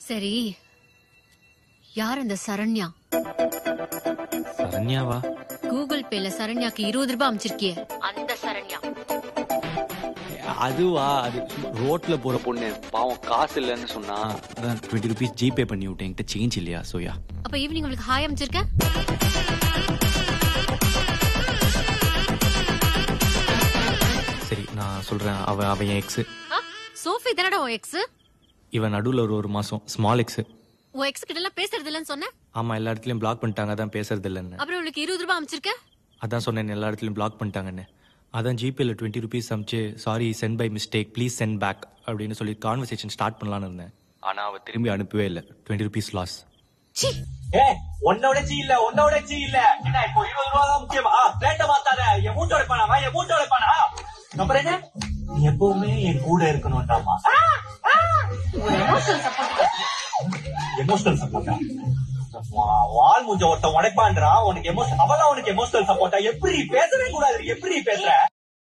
சரி யார் அந்த சரண்யா சரண்யாவா கூகுள் பேல சரண்யாக்கு இருபது ரூபாய் அமைச்சிருக்கியே அந்த சரண்யா அதுவா அது ரோட்ல போற பொண்ணு பாவம் காசு இல்லைன்னு சொன்னா அதான் டுவெண்ட்டி ருபீஸ் ஜிபே பண்ணி விட்டேன் என்கிட்ட சேஞ்ச் இல்லையா சோயா அப்ப ஈவினிங் உங்களுக்கு ஹாய் அமைச்சிருக்க சரி நான் சொல்றேன் அவ அவன் என் எக்ஸ் ஆ, சோஃபி தானடா உன் எக்ஸ் இவன் நடுவுல ஒரு ஒரு மாசம் ஸ்மால் எக்ஸ் உன் எக்ஸ் கிட்ட எல்லாம் பேசுறது இல்லைன்னு சொன்ன ஆமா எல்லா இடத்துலயும் பிளாக் பண்ணிட்டாங்க அதான் பேசுறது இல்லைன்னு அப்புறம் உங்களுக்கு இருபது ரூபாய் அமைச்சிருக்க அதான் சொன்னேன் எல்லா இடத்துலயும் பிளாக் பண்ணிட்டாங்கன்னு அதான் ஜிபேல டுவெண்ட்டி ருபீஸ் அமிச்சு sorry sent by mistake please send back அப்படின்னு சொல்லி கான்வர்சேஷன் ஸ்டார்ட் பண்ணலாம்னு இருந்தேன் ஆனா அவ திரும்பி அனுப்பவே இல்லை டுவெண்ட்டி ருபீஸ் லாஸ் சி ஏ உன்னோட சீ இல்ல உன்னோட சீ இல்ல என்ன இப்போ இருபது ரூபா தான் முக்கியமா ரேட்ட மாத்தாத என் மூட்டோட பணமா என் மூட்டோட பணம் அப்புறம் என்ன நீ எப்பவுமே என் கூட இருக்கணும்டாமா எமோஷனல் சப்போர்ட்டா வால் முஞ்ச ஒருத்தன் உடைப்பான்றா உனக்கு எமோஷன் அவதான் உனக்கு எமோஷனல் சப்போர்ட்டா எப்படி பேசவே கூடாது எப்படி பேசுற